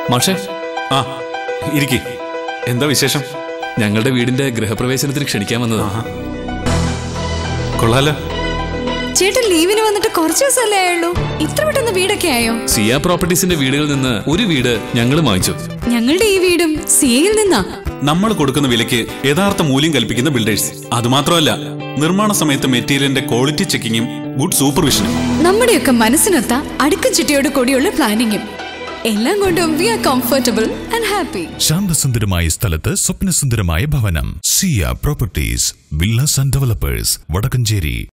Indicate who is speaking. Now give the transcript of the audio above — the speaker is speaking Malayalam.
Speaker 1: മാഷേ
Speaker 2: ആ ഇരിക്കെ എന്താ വിശേഷം
Speaker 1: ഞങ്ങളുടെ വീടിന്റെ ഗൃഹപ്രവേശനത്തിന് ക്ഷണിക്കാൻ വന്നതാ
Speaker 2: കൊള്ളാലോ
Speaker 3: ചേട്ടൻ ലീവിന് വന്നിട്ട് കുറച്ച് ദിവസമല്ലേ ആയുള്ളൂ ഇത്ര പെട്ടെന്ന് വീടൊക്കെ ആയോ
Speaker 1: സിയ പ്രോപ്പർട്ടീസിന്റെ വീടുകളിൽ നിന്ന് ഒരു വീട് ഞങ്ങൾ വാങ്ങിച്ചു
Speaker 3: ഞങ്ങളുടെ ഈ വീടും സിയയിൽ നിന്നാ
Speaker 2: നമ്മൾ കൊടുക്കുന്ന വിലയ്ക്ക് യഥാർത്ഥ മൂല്യം കൽപ്പിക്കുന്ന ബിൽഡേഴ്സ് അതുമാത്രമല്ല നിർമ്മാണ സമയത്ത് മെറ്റീരിയലിന്റെ ക്വാളിറ്റി ചെക്കിങ്ങും ഗുഡ് സൂപ്പർവിഷനും
Speaker 3: നമ്മുടെയൊക്കെ മനസ്സിനൊത്ത അടുക്കും ചിട്ടയോട് കൂടിയുള്ള പ്ലാനിങ്ങും എല്ലാം കൊണ്ടും we are comfortable and happy
Speaker 4: ശാന്തസുന്ദരമായ സ്ഥലത്ത് സ്വപ്നസുന്ദരമായ ഭവനം Siya properties villas and developers Vadakkanchery